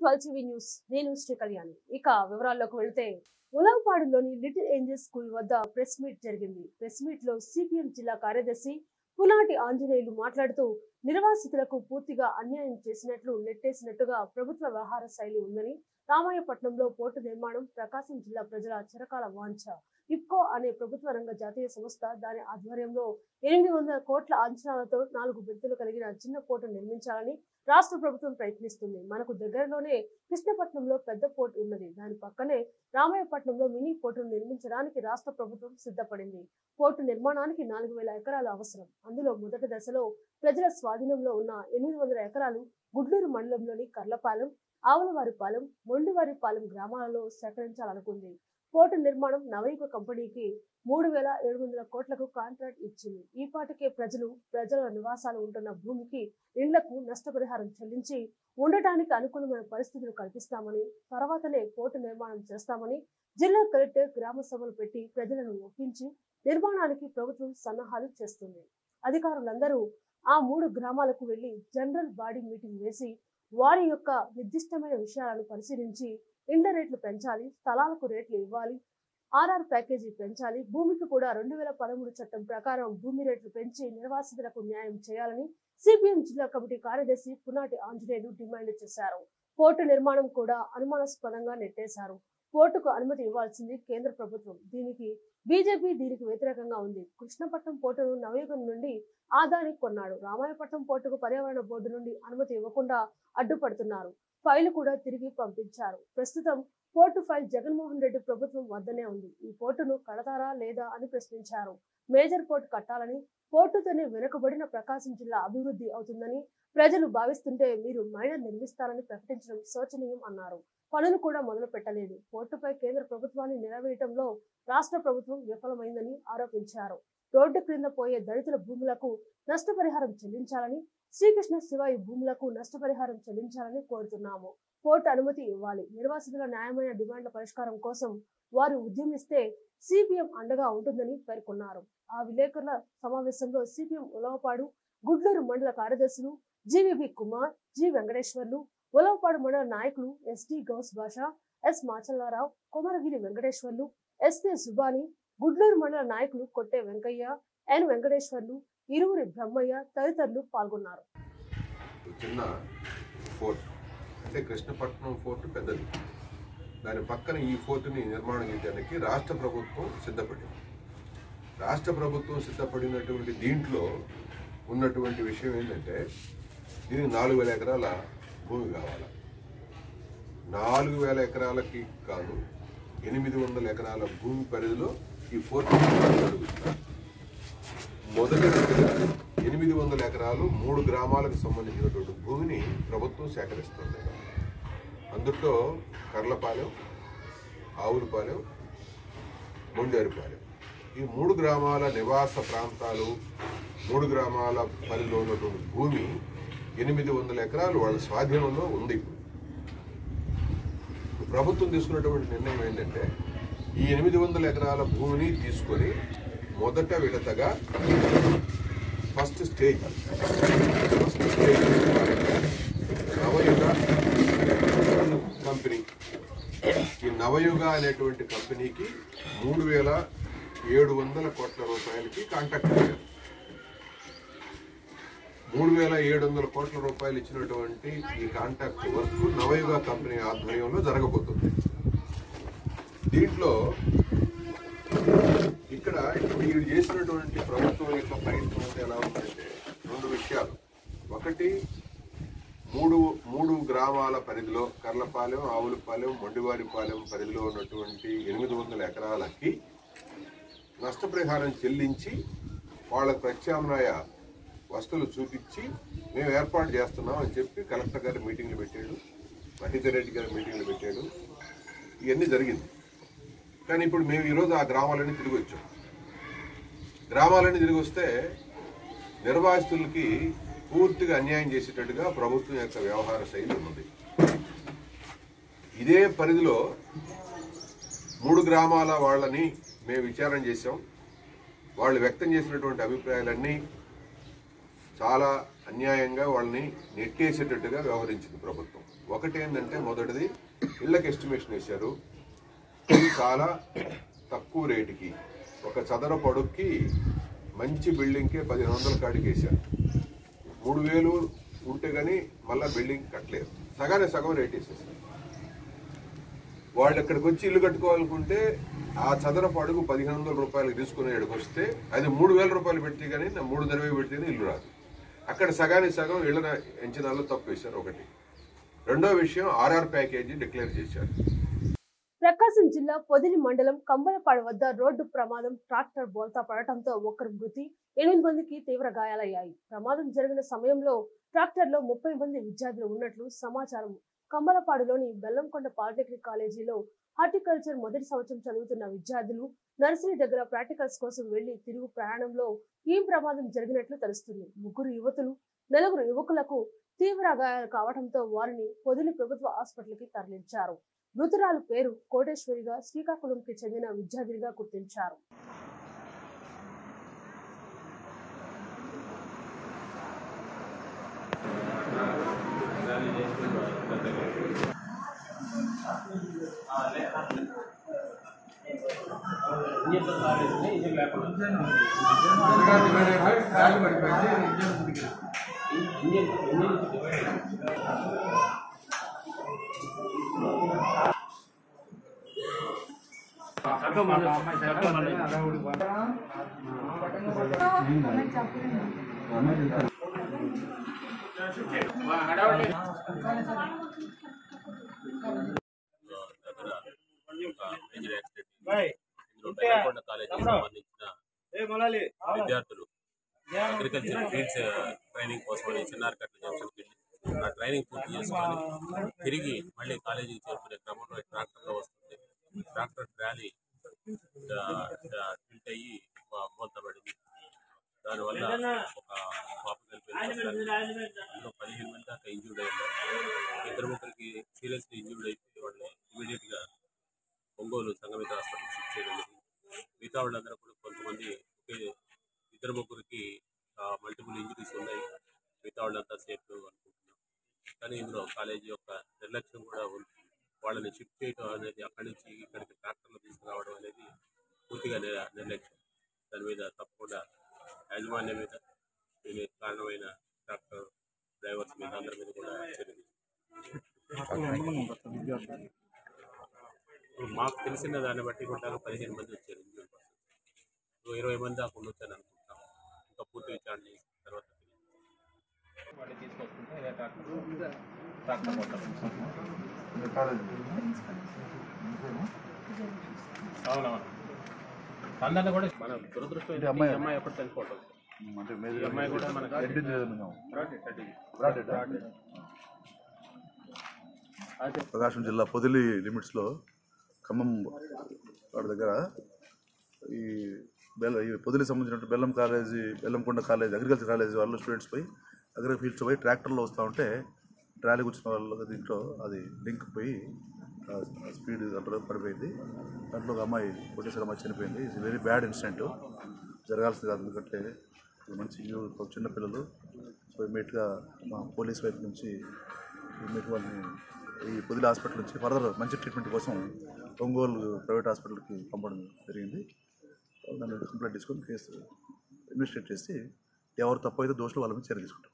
Twelve TV news నేను శ్రీ కళ్యాణి ఇక వివరాల్లోకి వెళితే ఉలవపాడులోని లిటిల్ ఏంజల్ స్కూల్ వద్ద ప్రెస్ మీట్ జరిగింది ప్రెస్ మీట్ లో సిపిఎం జిల్లా కార్యదర్శి పులాటి ఆంజనేయులు మాట్లాడుతూ నిర్వాసితులకు పూర్తిగా అన్యాయం చేసినట్లు నెట్టేసినట్టుగా ప్రభుత్వ వ్యవహార శైలి ఉందని రామాయపట్నంలో పోర్టు నిర్మాణం ప్రకాశం జిల్లా ప్రజల చిరకాల వాంఛ ఇఫ్కో అనే ప్రభుత్వ రంగ జాతీయ సంస్థ దాని ఆధ్వర్యంలో ఎనిమిది వందల కోట్ల అంచనాలతో నాలుగు బెర్తులు కలిగిన చిన్న పోర్టు నిర్మించాలని రాష్ట్ర ప్రభుత్వం ప్రయత్నిస్తుంది మనకు దగ్గరలోనే కృష్ణపట్నంలో పెద్ద పోర్టు ఉన్నది దాని పక్కనే రామాయపట్నంలో మినీ పోర్టును నిర్మించడానికి రాష్ట్ర ప్రభుత్వం సిద్ధపడింది పోర్టు నిర్మాణానికి నాలుగు వేల ఎకరాలు అవసరం అందులో మొదటి దశలో ప్రజల స్వాధీనంలో ఉన్న ఎనిమిది వందల ఎకరాలు గుడ్లూరు మండలంలోని కర్లపాలెం ఆవులవారిపాలెం మొండివారిపాలెం గ్రామాలలో సేకరించాలనుకుంది పోర్టు నిర్మాణం నవయుగ కంపెనీకి మూడు వేల ఏడు వందల కోట్లకు కాంట్రాక్ట్ ఇచ్చింది ఈ పాటికే ప్రజలు ప్రజల నివాసాలు ఉంటున్న భూమికి ఇండ్లకు నష్టపరిహారం చెల్లించి ఉండటానికి అనుకూలమైన పరిస్థితులు కల్పిస్తామని తర్వాతనే పోర్టు నిర్మాణం చేస్తామని జిల్లా కలెక్టర్ గ్రామ సభలు పెట్టి ప్రజలను ఒప్పించి నిర్మాణానికి ప్రభుత్వం సన్నాహాలు చేస్తుంది అధికారులందరూ ఆ మూడు గ్రామాలకు వెళ్లి జనరల్ బాడీ మీటింగ్ వేసి వారి యొక్క నిర్దిష్టమైన విషయాలను పరిశీలించి ఇండ్ల రేట్లు పెంచాలి స్థలాలకు రేట్లు ఇవ్వాలి ఆర్ఆర్ ప్యాకేజీ పెంచాలి భూమికి కూడా రెండు వేల పదమూడు చట్టం ప్రకారం భూమి రేట్లు పెంచి నిర్వాసితులకు న్యాయం చేయాలని సిపిఎం జిల్లా కమిటీ కార్యదర్శి పునాటి ఆంజనేయులు డిమాండ్ చేశారు పోర్టు నిర్మాణం కూడా అనుమానాస్పదంగా నెట్టేశారు పోర్టుకు అనుమతి ఇవ్వాల్సింది కేంద్ర ప్రభుత్వం దీనికి బీజేపీ దీనికి వ్యతిరేకంగా ఉంది కృష్ణపట్నం పోర్టును నవయుగం నుండి ఆదాని కొన్నాడు రామాయపట్నం పోర్టుకు పర్యావరణ బోర్డు నుండి అనుమతి ఇవ్వకుండా అడ్డుపడుతున్నారు ఫైల్ కూడా తిరిగి పంపించారు ప్రస్తుతం పోర్టు ఫైల్ జగన్మోహన్ రెడ్డి ప్రభుత్వం వద్దనే ఉంది ఈ పోర్టును కడతారా లేదా అని ప్రశ్నించారు మేజర్ పోర్టు కట్టాలని పోర్టుతోనే వెనుకబడిన ప్రకాశం జిల్లా అభివృద్ధి అవుతుందని ప్రజలు భావిస్తుంటే మీరు మైనర్ నిర్మిస్తారని ప్రకటించడం శోచనీయం అన్నారు పనులు కూడా మొదలు పెట్టలేదు పోర్టుపై కేంద్ర ప్రభుత్వాన్ని నిలవేయటంలో రాష్ట్ర ప్రభుత్వం విఫలమైందని ఆరోపించారు రోడ్డు క్రింద పోయే దళితుల భూములకు నష్టపరిహారం చెల్లించాలని శ్రీకృష్ణ శివాయి భూములకు నష్టపరిహారం చెల్లించాలని కోరుతున్నాము కోర్టు అనుమతి ఇవ్వాలి నిర్వాసితుల న్యాయమైన డిమాండ్ల పరిష్కారం కోసం వారు ఉద్యమిస్తే సిపిఎం అండగా ఉంటుందని పేర్కొన్నారు ఆ విలేకరుల సమావేశంలో సిపిఎం ఉలవపాడు గుడ్లూరు మండల కార్యదర్శులు జీవీబీ కుమార్ జి వెంకటేశ్వర్లు ఉలవపాడు మండల నాయకులు SD Ghouse Basha S Machallarao Komaragiri Venkateswarlu SP Subhani Gudluru మండల నాయకులు కొట్టే వెంకయ్య ఎన్ వెంకటేశ్వర్లు ఇరువురి బ్రహ్మయ్య తదితరులు పాల్గొన్నారు చిన్న ఫోర్ట్ అంటే కృష్ణపట్నం ఫోర్ట్ పెద్దది దాని పక్కన ఈ ఫోర్టుని నిర్మాణం చేయడానికి రాష్ట్ర ప్రభుత్వం సిద్ధపడింది రాష్ట్ర ప్రభుత్వం సిద్ధపడినటువంటి దీంట్లో ఉన్నటువంటి విషయం ఏంటంటే దీనికి నాలుగు వేల ఎకరాల భూమి కావాలి నాలుగు వేల ఎకరాలకి కాదు ఎనిమిది వందల ఎకరాల భూమి పరిధిలో ఈ ఫోర్ట్ నిర్మాణం జరుగుతుంది మొదటి దశగా ఎనిమిది వందల ఎకరాలు మూడు గ్రామాలకు సంబంధించినటువంటి భూమిని ప్రభుత్వం సేకరిస్తుంది అందులో కర్లపాలెం ఆవులపాలెం మొండేరుపాలెం ఈ మూడు గ్రామాల నివాస ప్రాంతాలు మూడు గ్రామాల పరిధిలో ఉన్నటువంటి భూమి ఎనిమిది వందల ఎకరాలు వాళ్ళ స్వాధీనంలో ఉంది ఇప్పుడు ఇప్పుడు ప్రభుత్వం తీసుకున్నటువంటి నిర్ణయం ఏంటంటే ఈ ఎనిమిది వందల ఎకరాల భూమిని తీసుకొని మొదట విడతగా first stage first stage Navayuga company ఈ నవయుగ అనేటువంటి కంపెనీకి మూడు వేల ఏడు వందల కోట్ల రూపాయలకి కాంటాక్ట్ ఇచ్చారు మూడు వేల ఏడు వందల కోట్ల రూపాయలు ఇచ్చినటువంటి ఈ కాంటాక్ట్ వర్క్ నవయుగ కంపెనీ ఆధ్వర్యంలో జరగబోతుంది దీంట్లో ఇక్కడ మీరు చేసినటువంటి ప్రభుత్వం యొక్క ప్రయత్నం అంటే ఎలా ఉందంటే రెండు విషయాలు ఒకటి మూడు మూడు గ్రామాల పరిధిలో కర్లపాలెం ఆవులపాలెం మొండివారిపాలెం పరిధిలో ఉన్నటువంటి ఎనిమిది వందల ఎకరాలకి నష్టపరిహారం చెల్లించి వాళ్ళకు ప్రత్యామ్నాయ వస్తువులు చూపించి మేము ఏర్పాటు చేస్తున్నాం అని చెప్పి కలెక్టర్ గారు మీటింగ్లు పెట్టాడు మహిదర్ రెడ్డి గారు మీటింగ్లు పెట్టాడు ఇవన్నీ జరిగింది కానీ ఇప్పుడు మేము ఈరోజు ఆ గ్రామాలన్నీ తిరిగి వచ్చాం గ్రామాలన్నీ తిరిగి వస్తే నిర్వాసితులకి పూర్తిగా అన్యాయం చేసేటట్టుగా ప్రభుత్వం యొక్క వ్యవహార శైలి ఉన్నది ఇదే పరిధిలో మూడు గ్రామాల వాళ్ళని మేము విచారణ చేశాం వాళ్ళు వ్యక్తం చేసినటువంటి అభిప్రాయాలన్నీ చాలా అన్యాయంగా వాళ్ళని నెట్టేసేటట్టుగా వ్యవహరించింది ప్రభుత్వం ఒకటి ఏంటంటే మొదటిది ఇళ్ళకి ఎస్టిమేషన్ వేశారు ఇది చాలా తక్కువ రేటుకి ఒక చదరపు అడుగుకి మంచి బిల్డింగ్కే పదిహేను వందల కాడికి వేశారు మూడు వేలు ఉంటే కానీ మళ్ళీ బిల్డింగ్ కట్టలేరు సగానే సగం రేట్ వేసేసారు వాళ్ళు ఇక్కడికి వచ్చి ఇల్లు కట్టుకోవాలనుకుంటే ఆ చదరపు అడుగు పదిహేను వందల రూపాయలకి తీసుకునే ఇక్కడికి వస్తే అది మూడు వేల రూపాయలు పెడితే కానీ నా మూడు ఇరవై పెడితేనే ఇల్లు రాదు అక్కడ సగానికి సగం ఇళ్ళ అంచనాల్లో తప్పు వేశారు ఒకటి రెండో విషయం ఆర్ఆర్ ప్యాకేజీ డిక్లేర్ చేశారు ప్రకాశం జిల్లా పొదిలి మండలం కంబలపాడు వద్ద రోడ్డు ప్రమాదం ట్రాక్టర్ బోల్తా పడటంతో ఒకరు మృతి ఎనిమిది మందికి తీవ్ర గాయాలయ్యాయి ప్రమాదం జరిగిన సమయంలో ట్రాక్టర్ లో ముప్పై మంది విద్యార్థులు ఉన్నట్లు సమాచారం కంబలపాడులోని బెల్లంకొండ పాలిటెక్నిక్ కాలేజీలో హార్టికల్చర్ మొదటి సంవత్సరం చదువుతున్న విద్యార్థులు నర్సరీ దగ్గర ప్రాక్టికల్స్ కోసం వెళ్లి తిరుగు ప్రయాణంలో ఈ ప్రమాదం జరిగినట్లు తెలుస్తుంది ముగ్గురు యువతులు నలుగురు యువకులకు తీవ్ర గాయాలు కావడంతో వారిని పొదిలి ప్రభుత్వ ఆసుపత్రికి తరలించారు మృతురాలు పేరు కోటేశ్వరిగా శ్రీకాకుళంకి చెందిన విద్యార్థినిగా గుర్తించారు దగ్గర ఒక మేజర్ యాక్సిడెంట్ ఇందులో బెల్లంకొండ కాలేజీకి సంబంధించిన విద్యార్థులు అగ్రికల్చర్ ఫీల్డ్స్ ట్రైనింగ్ కోసం అని చిన్నారకట్ల జంక్షన్కి వెళ్ళి ఆ ట్రైనింగ్ పూర్తి చేసుకొని తిరిగి మళ్ళీ కాలేజీకి చేరుకునే క్రమంలో ఈ ట్రాక్టర్లో వస్తుంది ట్రాక్టర్ ట్రాలీ టిల్ట్ అయ్యి మూతపడింది దానివల్ల ఒక పాప కలిపి అందులో పదిహేను మంది దాకా ఇంజూర్డ్ అయ్యారు ఇద్దరు ముగ్గురికి సీరియస్లీ ఇంజూర్డ్ అయిపోయి వాళ్ళని ఇమీడియట్ గా ఒంగోలు సంగమిత హాస్పిటల్ షిఫ్ట్ చేయడం జరిగింది మిగతా వాళ్ళందరూ కూడా కొంతమంది ఒకే ఇద్దరు ముగ్గురికి మల్టిపుల్ ఇంజరీస్ ఉన్నాయి మిగతా వాళ్ళంతా సేఫ్ అనుకుంటున్నాం కానీ ఇందులో కాలేజీ యొక్క నిర్లక్ష్యం కూడా ఉంది వాళ్ళని షిఫ్ట్ చేయడం అనేది అక్కడి నుంచి ఇక్కడికి ట్రాక్టర్లో తీసుకురావడం అనేది పూర్తిగా నిర్- నిర్లక్ష్యం దాని మీద తప్పకుండా యాజమాన్యం మీద దీనికి కారణమైన ట్రాక్టర్ డ్రైవర్స్ మీద అందరి మీద కూడా చర్య ఇప్పుడు మాకు తెలిసిన దాన్ని బట్టి కూడా పదిహేను మంది వచ్చారు ఇంజూర్ సో ఇరవై మంది దాకా ఉండొచ్చని అనుకుంటాం ఇంకా పూర్తి విచారణ చేసిన తర్వాత తెలియదు. వాళ్ళు తీసుకొస్తుంటే ఇదే ట్రాక్టర్ ట్రాక్టర్ కొట్టాలి అవునవును అందరినీ కూడా మన దురదృష్టం ఏంటంటే అమ్మాయి- ఈ అమ్మాయి ఎప్పుడు చనిపోవటం అంటే ఈ అమ్మాయి కూడా మనకి అయితే ప్రకాశం జిల్లా పొదిలి లిమిట్స్లో ఖమ్మం వాడి దగ్గర ఈ బెల్ల ఈ పొదిలి సంబంధించిన Bellam college Bellamkonda college agriculture college వాళ్ళు స్టూడెంట్స్ పోయి అగ్రి ఫీల్డ్స్ పోయి ట్రాక్టర్లో వస్తూ ఉంటే ట్రాలీ కూర్చున్న వాళ్ళు దీంట్లో అది లింక్ పోయి ఆ స్పీడ్ దాంట్లో పడిపోయింది దాంట్లో ఒక అమ్మాయి కొట్టేసరి అమ్మాయి చనిపోయింది ఇట్స్ వెరీ బ్యాడ్ ఇన్సిడెంట్ జరగాల్సింది కాదు ఎందుకంటే ఇది మంచి యూత్ చిన్నపిల్లలు సో ఇమీడియట్గా మా పోలీస్ వైపు నుంచి ఇమీడియట్ వాళ్ళని ఈ పొదిలి హాస్పిటల్ నుంచి ఫర్దర్ మంచి ట్రీట్మెంట్ కోసం ఒంగోలు ప్రైవేట్ హాస్పిటల్కి పంపడం జరిగింది దాన్ని కంప్లైంట్ తీసుకొని కేసు ఇన్వెస్టిగేట్ చేసి ఎవరు తప్పు అయితే దోషులు వాళ్ళ మీద చర్య తీసుకుంటాం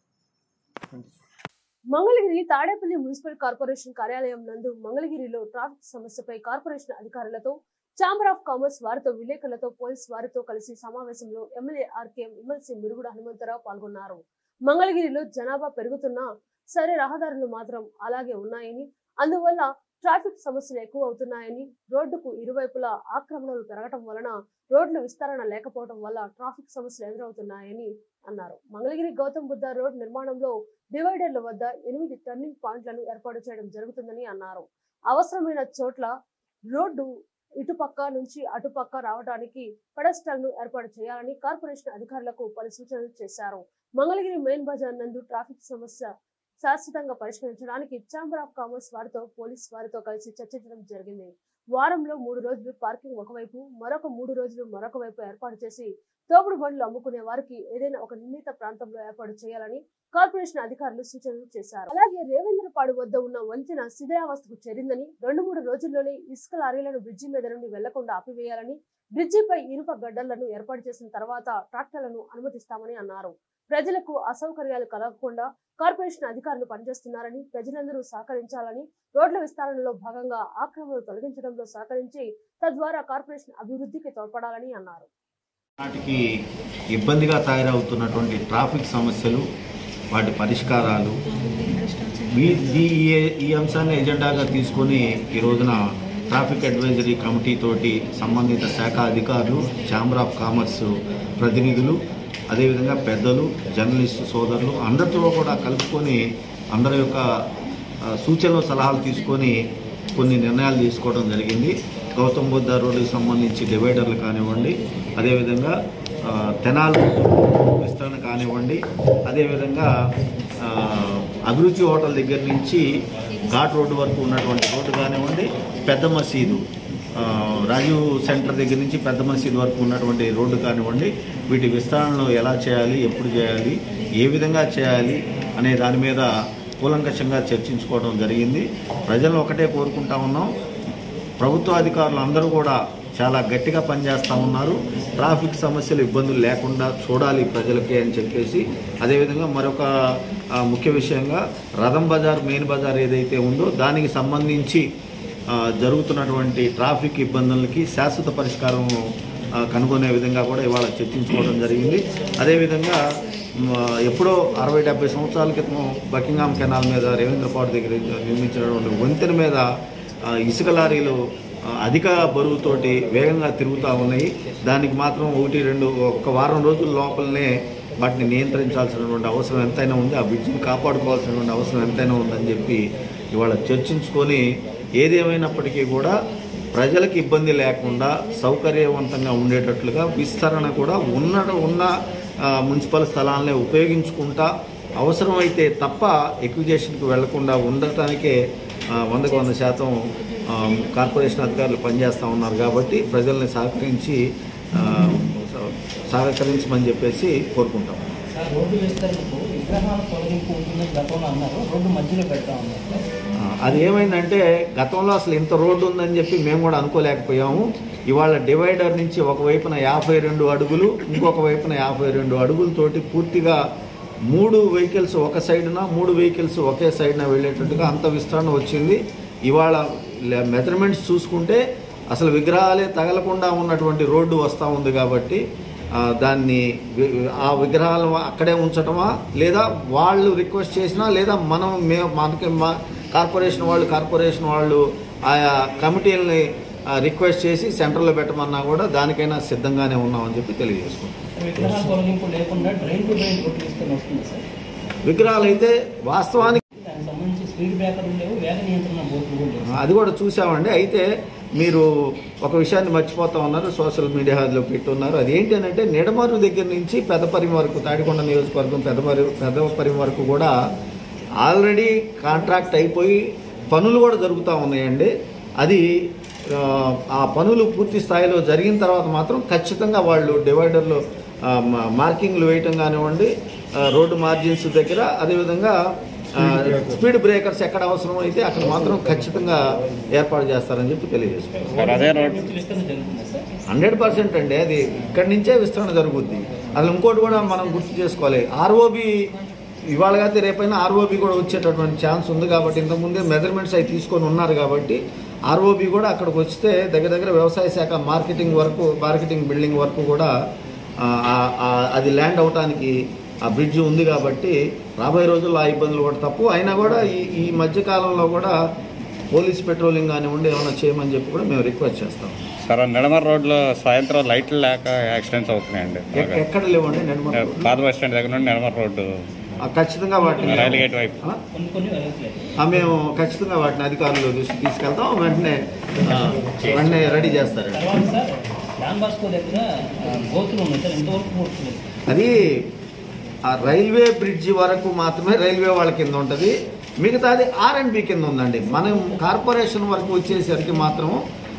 మంగళగిరి తాడేపల్లి మున్సిపల్ కార్పొరేషన్ కార్యాలయం నందు మంగళగిరిలో ట్రాఫిక్ సమస్యపై కార్పొరేషన్ అధికారులతో ఛాంబర్ ఆఫ్ కామర్స్ వారితో విలేకరులతో పోలీస్ వారితో కలిసి సమావేశంలో MLA RK MLC Murugudu Hanumantharao పాల్గొన్నారు మంగళగిరిలో జనాభా పెరుగుతున్నా సరే రహదారులు మాత్రం అలాగే ఉన్నాయని అందువల్ల ట్రాఫిక్ సమస్యలు ఎక్కువ అవుతున్నాయని రోడ్డుకు ఇరువైపులా ఆక్రమణలు పెరగటం వలన రోడ్లు విస్తరణ లేకపోవడం వల్ల ట్రాఫిక్ సమస్యలు ఎదురవుతున్నాయని అన్నారు మంగళగిరి గౌతమ్ బుద్ధ రోడ్ నిర్మాణంలో డివైడర్ల వద్ద ఎనిమిది టర్నింగ్ పాయింట్లను ఏర్పాటు చేయడం జరుగుతుందని అన్నారు అవసరమైన చోట్ల రోడ్డు ఇటుపక్క నుంచి అటుపక్క రావడానికి పెడస్టల్ ను ఏర్పాటు చేయాలని కార్పొరేషన్ అధికారులకు పలు సూచనలు చేశారు మంగళగిరి మెయిన్ బజార్ నందు ట్రాఫిక్ సమస్య శాశ్వతంగా పరిష్కరించడానికి ఛాంబర్ ఆఫ్ కామర్స్ వారితో పోలీస్ వారితో కలిసి చర్చించడం జరిగింది వారంలో మూడు రోజులు పార్కింగ్ ఒకవైపు మరొక మూడు రోజులు మరొక వైపు ఏర్పాటు చేసి తోపుడు బండ్లు అమ్ముకునే వారికి ఏదైనా ఒక నిర్ణీత ప్రాంతంలో ఏర్పాటు చేయాలని కార్పొరేషన్ అధికారులు సూచనలు చేశారు అలాగే రేవేంద్రపాడు వద్ద ఉన్న వంతెన శిథిలావస్థకు చేరిందని రెండు మూడు రోజుల్లోనే ఇసుక లారీలను బ్రిడ్జి మీద నుండి వెళ్లకుండా ఆపివేయాలని బ్రిడ్జిపై ఇనుప గడ్డలను ఏర్పాటు చేసిన తర్వాత ట్రాక్టర్లను అనుమతిస్తామని అన్నారు ప్రజలకు అసౌకర్యాలు కలగకుండా కార్పొరేషన్ అధికారులు పనిచేస్తున్నారని ప్రజలందరూ సహకరించాలని రోడ్ల విస్తరణలో భాగంగా ఆక్రమణలు తొలగించడంలో సహకరించి తద్వారా కార్పొరేషన్ అభివృద్ధికి తోడ్పడాలని అన్నారు నాటికి ఇబ్బందిగా తయారవుతున్నటువంటి ట్రాఫిక్ సమస్యలు వాటి పరిష్కారాలు ఈ ఈ- ఈ- ఈ అంశాన్ని ఎజెండాగా తీసుకొని ఈ రోజున ట్రాఫిక్ అడ్వైజరీ కమిటీ తోటి సంబంధిత శాఖ అధికారులు ఛాంబర్ ఆఫ్ కామర్స్ ప్రతినిధులు అదేవిధంగా పెద్దలు జర్నలిస్టు సోదరులు అందరితో కూడా కలుపుకొని అందరి యొక్క ఆ, సూచనలు సలహాలు తీసుకొని కొన్ని నిర్ణయాలు తీసుకోవడం జరిగింది గౌతమ్ బుద్ధ రోడ్డుకి సంబంధించి డివైడర్లు కానివ్వండి అదేవిధంగా ఆ, తెనాలి రోడ్డు విస్తరణ కానివ్వండి అదేవిధంగా ఆ, అభిరుచి హోటల్ దగ్గర నుంచి ఘాట్ రోడ్డు వరకు ఉన్నటువంటి రోడ్డు కానివ్వండి పెద్ద మసీదు ఆ, రాజీవ్ సెంటర్ దగ్గర నుంచి పెద్ద మసీదు వరకు ఉన్నటువంటి రోడ్డు కానివ్వండి వీటి విస్తరణలు ఎలా చేయాలి ఎప్పుడు చేయాలి ఏ విధంగా చేయాలి అనే దాని మీద కూలంకషంగా చర్చించుకోవడం జరిగింది ప్రజలను ఒకటే కోరుకుంటా ఉన్నాం ప్రభుత్వ అధికారులు అందరూ కూడా చాలా గట్టిగా పనిచేస్తూ ఉన్నారు ట్రాఫిక్ సమస్యలు ఇబ్బందులు లేకుండా చూడాలి ప్రజలకి అని చెప్పేసి అదేవిధంగా మరొక ఆ, ముఖ్య విషయంగా రథం బజార్ మెయిన్ బజార్ ఏదైతే ఉందో దానికి సంబంధించి ఆ, జరుగుతున్నటువంటి ట్రాఫిక్ ఇబ్బందులకి శాశ్వత పరిష్కారం ఆ, కనుగొనే విధంగా కూడా ఇవాళ చర్చించుకోవడం జరిగింది అదేవిధంగా మ, ఎప్పుడో అరవై డెబ్బై సంవత్సరాల క్రితం బకింగ్హామ్ కెనాల్ మీద రేవేంద్రపాడు దగ్గర నిర్మించినటువంటి వంతెన మీద ఆ, ఇసుక లారీలు ఆ, అధిక బరువుతోటి వేగంగా తిరుగుతూ ఉన్నాయి దానికి మాత్రం ఒకటి రెండు ఒక వారం రోజుల లోపలనే వాటిని నియంత్రించాల్సినటువంటి అవసరం ఎంతైనా ఉంది ఆ బ్రిడ్జిని కాపాడుకోవాల్సినటువంటి అవసరం ఎంతైనా ఉందని చెప్పి ఇవాళ చర్చించుకొని ఏదేమైనప్పటికీ కూడా ప్రజలకు ఇబ్బంది లేకుండా సౌకర్యవంతంగా ఉండేటట్లుగా విస్తరణ కూడా ఉన్న ఉన్న ఆ, మున్సిపల్ స్థలాలనే ఉపయోగించుకుంటా అవసరమైతే తప్ప ఎక్విజేషన్కి వెళ్లకుండా ఉండటానికే ఆ, వందకు వంద శాతం ఆ, కార్పొరేషన్ అధికారులు పనిచేస్తూ ఉన్నారు కాబట్టి ప్రజల్ని సహకరించి ఆ, సహకరించమని చెప్పేసి కోరుకుంటాం సార్ రోడ్డు విస్తరణకు విగ్రహాల తొలగింపు ఉంటుందని గతంలో అన్నారు రోడ్డు మధ్యలో పెడతా ఉన్నారు సార్ ఆ, అది ఏమైందంటే గతంలో అసలు ఇంత రోడ్డు ఉందని చెప్పి మేము కూడా అనుకోలేకపోయాము ఇవాళ డివైడర్ నుంచి ఒక వైపున యాభై రెండు అడుగులు ఇంకొక వైపున యాభై రెండు అడుగులతోటి పూర్తిగా మూడు వెహికల్స్ ఒక సైడ్న మూడు వెహికల్స్ ఒకే సైడ్న వెళ్ళేటట్టుగా అంత విస్తరణ వచ్చింది ఇవాళ మెజర్మెంట్స్ చూసుకుంటే అసలు విగ్రహాలే తగలకుండా ఉన్నటువంటి రోడ్డు వస్తూ ఉంది కాబట్టి ఆ, దాన్ని వి- ఆ విగ్రహాలు అక్కడే ఉంచటమా లేదా వాళ్ళు రిక్వెస్ట్ చేసినా లేదా మనం మే మనకి మా కార్పొరేషన్ వాళ్ళు కార్పొరేషన్ వాళ్ళు ఆయా కమిటీలని ఆ, రిక్వెస్ట్ చేసి సెంటర్లో పెట్టమన్నా కూడా దానికైనా సిద్ధంగానే ఉన్నామని చెప్పి తెలియజేసుకుంటాం విగ్రహాల తొలగింపు లేకుండా డ్రైన్ టు డ్రైన్ రోడ్డు విస్తరణ వస్తుంది సార్ విగ్రహాలు అయితే వాస్తవానికి దానికి సంబంధించి స్పీడ్ బ్రేకర్లు లేవు వేగ నియంత్రణ బోర్డులు కూడా లేవు అది కూడా చూసామండి అయితే మీరు ఒక విషయాన్ని మర్చిపోతా ఉన్నారు సోషల్ మీడియాలో పెట్టున్నారు అది ఏంటి అని అంటే నిడమరు దగ్గర నుంచి పెద్దపరిమి వరకు తాడికొండ నియోజకవర్గం పెద్దపరి పెద్దపరిమి వరకు కూడా ఆల్రెడీ కాంట్రాక్ట్ అయిపోయి పనులు కూడా జరుగుతూ ఉన్నాయండి అది ఆ, ఆ పనులు పూర్తి స్థాయిలో జరిగిన తర్వాత మాత్రం ఖచ్చితంగా వాళ్ళు డివైడర్లు ఆ, మా- మార్కింగ్లు వేయటం కానివ్వండి ఆ, రోడ్డు మార్జిన్స్ దగ్గర అదేవిధంగా ఆ, స్పీడ్ బ్రేకర్స్ ఎక్కడ అవసరం అయితే అక్కడ మాత్రం ఖచ్చితంగా ఏర్పాటు చేస్తారని చెప్పి తెలియజేసుకుంటాం నుంచి విస్తరణ జరుగుతుంది సార్ హండ్రెడ్ పర్సెంట్ అండి అది ఇక్కడి నుంచే విస్తరణ జరుగుద్ది అసలు ఇంకోటి కూడా మనం గుర్తు చేసుకోవాలి ఆర్ఓబి ఇవాళ కాకపోతే రేపైనా ఆర్ఓబి కూడా వచ్చేటటువంటి ఛాన్స్ ఉంది కాబట్టి ఇంతకుముందే మెజర్మెంట్స్ అవి తీసుకొని ఉన్నారు కాబట్టి ఆర్ఓబి కూడా అక్కడికి వస్తే దగ్గర దగ్గర వ్యవసాయ శాఖ మార్కెటింగ్ వరకు మార్కెటింగ్ బిల్డింగ్ వరకు కూడా ఆ, ఆ- ఆ- అది ల్యాండ్ అవటానికి ఆ బ్రిడ్జ్ ఉంది కాబట్టి రాబోయే రోజుల్లో ఆ ఇబ్బందులు కూడా తప్పు అయినా కూడా ఈ ఈ మధ్య కాలంలో కూడా పోలీస్ పెట్రోలింగ్ కానివ్వండి ఏమైనా చేయమని చెప్పి కూడా మేము రిక్వెస్ట్ చేస్తాం సార్ నెడమర్ రోడ్లో సాయంత్రం లైట్లు లేక యాక్సిడెంట్స్ అవుతున్నాయండి ఎక్- ఎక్కడ లేవండి నెడమర్ రోడ్లు? పాత బస్ స్టాండ్ దగ్గర నుండి నెడమర్ రోడ్డు ఆ, ఖచ్చితంగా వాటిని రైలు గేట్ వైపు ఆ? కొన్ని కొన్ని వెళ్ళట్లేదు ఆ, మేము ఖచ్చితంగా వాటిని అధికారులు దృష్టికి తీసుకెళ్తాం వెంటనే ఆ, వెంటనే రెడీ చేస్తారండి తర్వాత సార్ డాన్ బాస్కో దగ్గర ఆ, గోతులు ఉన్నాయి సార్ ఇంతవరకు పూర్తలేదు అది ఆ రైల్వే బ్రిడ్జి వరకు మాత్రమే రైల్వే వాళ్ళ కింద ఉంటుంది మిగతాది ఆర్ అండ్ బి కింద ఉందండి మనం కార్పొరేషన్ వరకు వచ్చేసరికి మాత్రం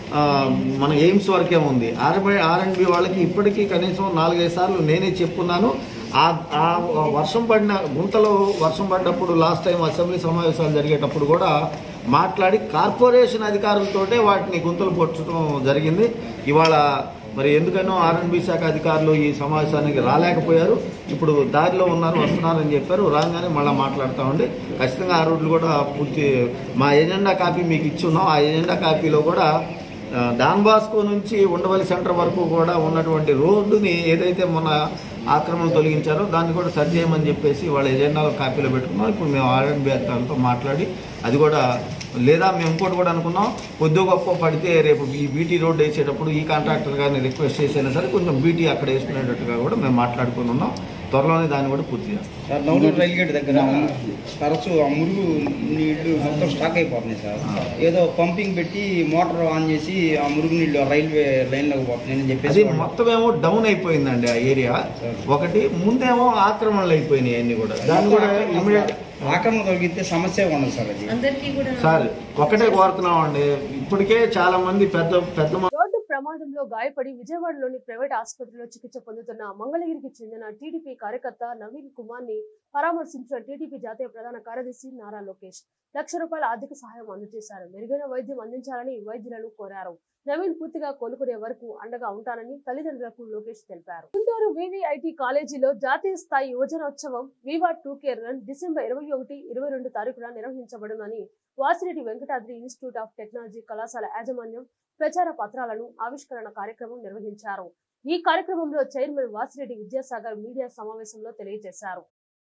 ఆ, మన ఎయిమ్స్ వరకే ఉంది ఆర్బి ఆర్ఎండ్బి వాళ్ళకి ఇప్పటికీ కనీసం నాలుగైదు సార్లు నేనే చెప్పున్నాను ఆ ఆ వర్షం పడిన గుంతలో వర్షం పడ్డప్పుడు లాస్ట్ టైం అసెంబ్లీ సమావేశాలు జరిగేటప్పుడు కూడా మాట్లాడి కార్పొరేషన్ అధికారులతోటే వాటిని గుంతలు పొచ్చడం జరిగింది ఇవాళ మరి ఎందుకనో ఆర్ఎండ్బి శాఖ అధికారులు ఈ సమావేశానికి రాలేకపోయారు ఇప్పుడు దారిలో ఉన్నారు వస్తున్నారని చెప్పారు రాగానే మళ్ళీ మాట్లాడుతామండి ఖచ్చితంగా ఆ రోడ్లు కూడా పూర్తి మా ఎజెండా కాపీ మీకు ఇచ్చున్నాం ఆ ఎజెండా కాపీలో కూడా ఆ, డాన్ బాస్కో నుంచి ఉండవల్లి సెంటర్ వరకు కూడా ఉన్నటువంటి రోడ్డుని ఏదైతే మొన్న ఆక్రమణ తొలగించారో దాన్ని కూడా సరి చేయమని చెప్పేసి వాళ్ళ ఎజెండాలో కాపీలో పెట్టుకున్నాం ఇప్పుడు మేము ఆర్ఎండ్బి అధికారులతో మాట్లాడి అది కూడా లేదా మేము ఇంకోటి కూడా అనుకున్నాం కొద్ది గొప్ప పడితే రేపు ఈ బీటీ రోడ్ వేసేటప్పుడు ఈ కాంట్రాక్టర్ గారిని రిక్వెస్ట్ చేసైనా సరే కొంచెం బీటీ అక్కడ వేసుకునేటట్టుగా కూడా మేము మాట్లాడుకుని ఉన్నాం త్వరలోనే దాన్ని కూడా పూర్తి చేస్తాం సార్ నౌలూరు రైల్ గేట్ దగ్గర తరచు ఆ మురుగు నీళ్లు మొత్తం స్టాక్ అయిపోతున్నాయి సార్ ఏదో పంపింగ్ పెట్టి మోటార్ ఆన్ చేసి ఆ మురుగు నీళ్లు రైల్వే లైన్లోకి పోతున్నాయని అది చెప్పేసి మొత్తం ఏమో డౌన్ అయిపోయిందండి ఆ ఏరియా ఒకటి ముందేమో ఆక్రమణలు అయిపోయినాయి అన్ని కూడా దాన్ని కూడా ఇమీడియట్ ఆక్రమణ తొలగితే సమస్య ఉండదు సార్ అది సార్ ఒకటే కోరుతున్నాం అండి ఇప్పటికే చాలా మంది పెద్ద పెద్ద మ- రోడ్డు ప్రమాదంలో గాయపడి విజయవాడలోని ప్రైవేట్ ఆసుపత్రిలో చికిత్స పొందుతున్న మంగళగిరికి చెందిన టీడీపీ కార్యకర్త నవీన్ కుమార్ ని పరామర్శించిన టీడీపీ జాతీయ ప్రధాన కార్యదర్శి నారా లోకేష్ లక్ష రూపాయల ఆర్థిక సహాయం అందజేశారు మెరుగైన వైద్యం అందించాలని వైద్యులను కోరారు నవీన్ పూర్తిగా కోలుకునే వరకు అండగా ఉంటానని తల్లిదండ్రులకు లోకేష్ తెలిపారు గుంటూరు వివిఐటి కాలేజీలో జాతీయ స్థాయి యువజనోత్సవం viva two K run December ఇరవై ఒకటి ఇరవై రెండు తారీఖున నిర్వహించబడునని Vasireddy Venkatadri institute of technology కళాశాల యాజమాన్యం ప్రచార పత్రాలను ఆవిష్కరణ కార్యక్రమం నిర్వహించారు ఈ కార్యక్రమంలో చైర్మన్ వాసిరెడ్డి విద్యాసాగర్ మీడియా సమావేశంలో తెలియజేశారు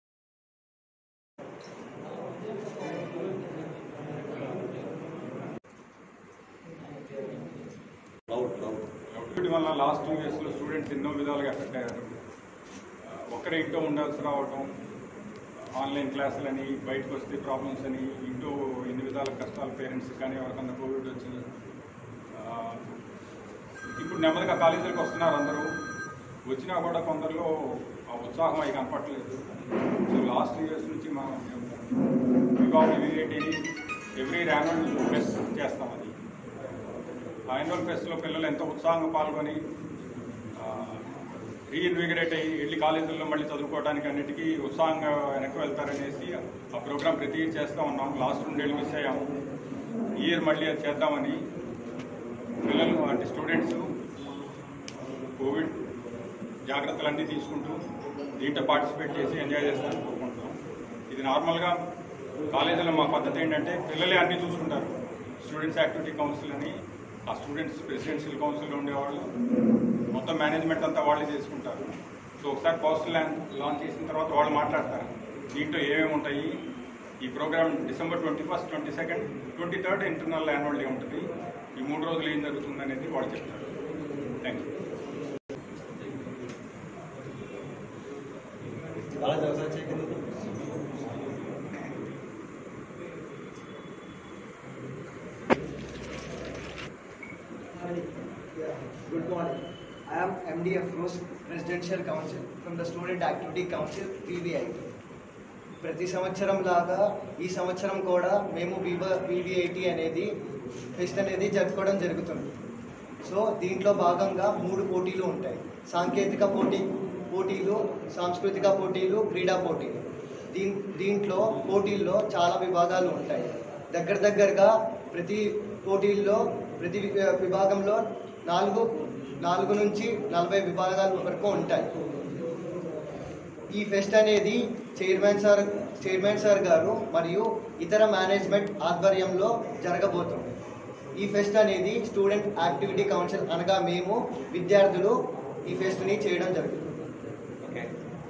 కోవిడ్ వల్ల లాస్ట్ టూ ఇయర్స్లో స్టూడెంట్స్ ఎన్నో విధాలుగా ఎఫెక్ట్ అయ్యారు ఆ, ఒక్కరే ఇంట్లో ఉండాల్సి రావటం ఆన్లైన్ క్లాసులని బయటకు వస్తే ప్రాబ్లమ్స్ అని ఇంట్లో ఎన్ని విధాల కష్టాలు పేరెంట్స్ కానీ ఎవరికన్నా కోవిడ్ వచ్చి ఆ, ఇప్పుడు నెమ్మదిగా కాలేజీలకు వస్తున్నారు అందరూ వచ్చినా కూడా కొందరిలో ఆ ఉత్సాహం అవి కనపట్లేదు సో లాస్ట్ ఇయర్స్ నుంచి మనం వివాహ ఎవ్రీ యాన్యువల్ ఫెస్ట్ చేస్తాం అది యాన్యువల్ ఫెస్ట్లో పిల్లలు ఎంతో ఉత్సాహంగా పాల్గొని రీఇన్విగరేట్ అయ్యి వెళ్ళి కాలేజీల్లో మళ్ళీ చదువుకోవడానికి అన్నిటికీ ఉత్సాహంగా వెనక్కి వెళ్తారనేసి ఆ ప్రోగ్రామ్ ప్రతి ఇయర్ చేస్తూ ఉన్నాం లాస్ట్ రెండేళ్ళు మిస్ అయ్యాము ఈ ఇయర్ మళ్ళీ అది చేద్దామని పిల్లలు అంటే స్టూడెంట్స్ కోవిడ్ జాగ్రత్తలన్నీ తీసుకుంటూ దీంట్లో పార్టిసిపేట్ చేసి ఎంజాయ్ చేస్తారని కోరుకుంటున్నాం ఇది నార్మల్గా కాలేజీలో మా పద్ధతి ఏంటంటే పిల్లలే అన్నీ చూసుకుంటారు స్టూడెంట్స్ యాక్టివిటీ కౌన్సిల్ అని ఆ స్టూడెంట్స్ ప్రెసిడెన్షియల్ కౌన్సిల్లో ఉండేవాళ్ళు మొత్తం మేనేజ్మెంట్ అంతా వాళ్ళే చేసుకుంటారు సో ఒకసారి పోస్టల్ లాంచ్ చేసిన తర్వాత వాళ్ళు మాట్లాడతారు దీంట్లో ఏమేమి ఉంటాయి ఈ program December twenty first twenty second twenty third internal annual day ఉంటుంది ఈ మూడు రోజులు ఏం జరుగుతుంది అనేది వాళ్ళు చెప్తారు thank you Good morning. I am MDF Rose, Presidential Council from the Student Activity Council, VVI. ప్రతి సంవత్సరం లాగా ఈ సంవత్సరం కూడా మేము వివ వివిఐటి అనేది ఫెస్ట్ అనేది జరుపుకోవడం జరుగుతుంది సో దీంట్లో భాగంగా మూడు పోటీలు ఉంటాయి సాంకేతిక పోటీ పోటీలు సాంస్కృతిక పోటీలు క్రీడా పోటీలు దీన్ దీంట్లో పోటీల్లో చాలా విభాగాలు ఉంటాయి దగ్గర దగ్గరగా ప్రతి పోటీల్లో ప్రతి వి- విభాగంలో నాలుగు నాలుగు నుంచి నలభై విభాగాల వరకు ఉంటాయి ఈ ఫెస్ట్ అనేది చైర్మన్ సార్ చైర్మన్ సార్ గారు మరియు ఇతర మేనేజ్మెంట్ ఆధ్వర్యంలో జరగబోతుంది ఈ ఫెస్ట్ అనేది స్టూడెంట్ యాక్టివిటీ కౌన్సిల్ అనగా మేము విద్యార్థులు ఈ ఫెస్ట్ని చేయడం జరుగుతుంది ఓకే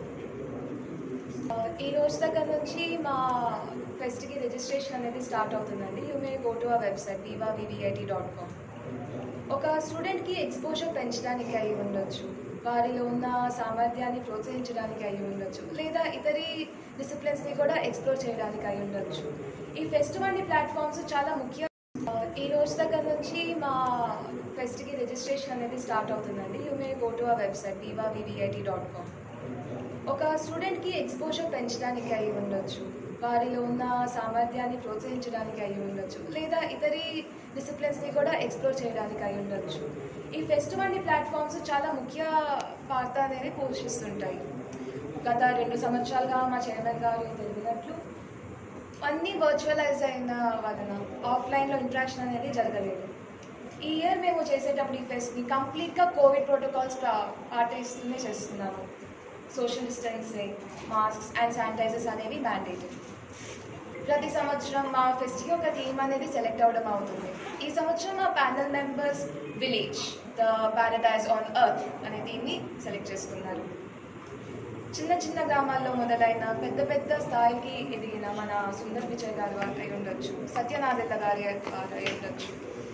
ఈ రోజు దగ్గర నుంచి మా ఫెస్ట్కి రిజిస్ట్రేషన్ అనేది స్టార్ట్ అవుతుందండి యూ మే గో టు ఆ website viva VVIT dot com ఒక స్టూడెంట్కి ఎక్స్పోజర్ పెంచడానికి అయి ఉండొచ్చు వారిలో ఉన్న సామర్థ్యాన్ని ప్రోత్సహించడానికి అయి ఉండొచ్చు లేదా ఇతరి డిసిప్లిన్స్ని కూడా ఎక్స్ప్లోర్ చేయడానికి అయి ఉండొచ్చు ఈ ఫెస్ట్ వంటి ప్లాట్ఫామ్స్ చాలా ముఖ్యం ఈ రోజు దగ్గర నుంచి మా ఫెస్ట్కి రిజిస్ట్రేషన్ అనేది స్టార్ట్ అవుతుందండి యూ మే గో టు ఆ website viva VVIT dot com ఒక స్టూడెంట్కి ఎక్స్పోజర్ పెంచడానికి అయి ఉండొచ్చు వారిలో ఉన్న సామర్థ్యాన్ని ప్రోత్సహించడానికి అయి ఉండొచ్చు లేదా ఇతరి డిసిప్లిన్స్ని కూడా ఎక్స్ప్లోర్ చేయడానికి అయి ఉండొచ్చు ఈ ఫెస్ట్ వంటి ప్లాట్ఫామ్స్ చాలా ముఖ్య పాత్ర అనేది పోషిస్తుంటాయి గత రెండు సంవత్సరాలుగా మా చైర్మన్ గారు తెలిపినట్లు అన్నీ వర్చువలైజ్ అయిన వలన ఆఫ్లైన్లో ఇంట్రాక్షన్ అనేది జరగలేదు ఈ ఇయర్ మేము చేసేటప్పుడు ఈ ఫెస్ట్ని కంప్లీట్గా కోవిడ్ ప్రోటోకాల్స్ పాటిస్తూనే చేస్తున్నాము social distancing masks and sanitizers అనేవి మ్యాండేటెడ్ ప్రతి సంవత్సరం మా ఫెస్ట్కి ఒక థీమ్ అనేది సెలెక్ట్ అవ్వడం అవుతుంది ఈ సంవత్సరం మా panel members village the paradise on earth అనే థీమ్ని సెలెక్ట్ చేసుకున్నారు చిన్న చిన్న గ్రామాల్లో మొదలైన పెద్ద పెద్ద స్థాయికి ఎదిగిన మన సుందర్ పిచయ్ గారు అయి ఉండొచ్చు సత్యనాథెల్ల గారి వారు అయి ఉండొచ్చు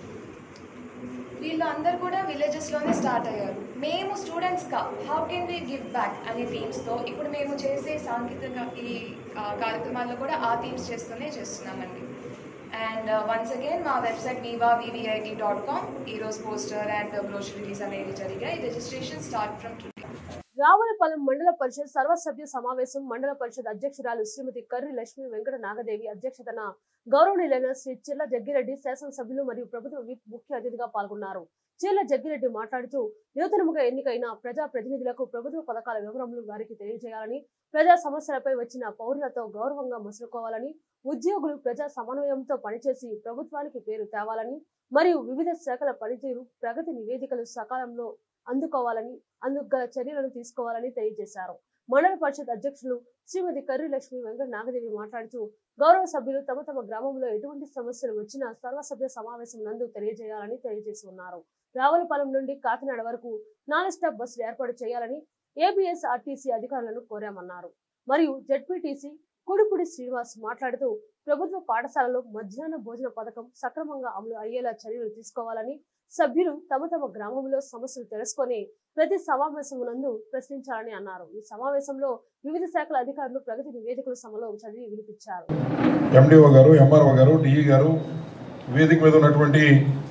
వీళ్ళు అందరు కూడా విలేజెస్లోనే స్టార్ట్ అయ్యారు మేము స్టూడెంట్స్గా how can we give back అనే థీమ్స్తో ఇప్పుడు మేము చేసే సాంకేతిక ఈ ఆ, కార్యక్రమాల్లో కూడా ఆ థీమ్స్ చేస్తూనే చేస్తున్నామండి అండ్ వన్స్ అగైన్ మా website viva VVIT dot com ఈరోజు పోస్టర్ అండ్ బ్రోషర్ రిలీజ్ అనేవి జరిగాయి registration start from today Ravulapalem మండల పరిషత్ సర్వసభ్య సమావేశం మండల పరిషత్ అధ్యక్షురాలు శ్రీమతి కర్రి లక్ష్మీ వెంకట నాగదేవి అధ్యక్షతన గౌరవనీయులైన శ్రీ చిల్ల జగ్గిరెడ్డి శాసనసభ్యులు మరియు ప్రభుత్వ విప్ ముఖ్య అతిథిగా పాల్గొన్నారు చిల్ల జగ్గిరెడ్డి మాట్లాడుతూ నూతనముగా ఎన్నికైన ప్రజా ప్రతినిధులకు ప్రభుత్వ పథకాల వివరములు వారికి తెలియజేయాలని ప్రజా సమస్యలపై వచ్చిన పౌరులతో గౌరవంగా మసులుకోవాలని ఉద్యోగులు ప్రజా సమన్వయంతో పనిచేసి ప్రభుత్వానికి పేరు తేవాలని మరియు వివిధ శాఖల పనితీరు ప్రగతి నివేదికలు సకాలంలో అందుకోవాలని అందుకు గల చర్యలను తీసుకోవాలని తెలియజేశారు మండల పరిషత్ అధ్యక్షులు శ్రీమతి కర్రి లక్ష్మి వెంకట నాగదేవి మాట్లాడుతూ గౌరవ సభ్యులు తమ తమ గ్రామంలో ఎటువంటి సమస్యలు వచ్చినా సర్వసభ్య సమావేశం నందు తెలియజేయాలని తెలియజేసి ఉన్నారు రావులపాలెం నుండి కాకినాడ వరకు నాన్ స్టాప్ బస్సులు ఏర్పాటు చేయాలని ఏబిఎస్ ఆర్టీసీ అధికారులను కోరామన్నారు మరియు జడ్పీటీసీ కుడిపుడి శ్రీనివాస్ మాట్లాడుతూ ప్రభుత్వ పాఠశాలలో మధ్యాహ్న భోజన పథకం సక్రమంగా అమలు అయ్యేలా చర్యలు తీసుకోవాలని సభ్యులు తమ తమ గ్రామంలో సమస్యలు తెలుసుకొని ప్రతి సమావేశం నందు ప్రశ్నించాలని అన్నారు ఈ సమావేశంలో వివిధ శాఖల అధికారులు ప్రగతి నివేదికలు సభలో చదివి వినిపించారు ఎండిఓ గారు ఎంఆర్ఓ గారు డిఈ గారు వేదిక మీద ఉన్నటువంటి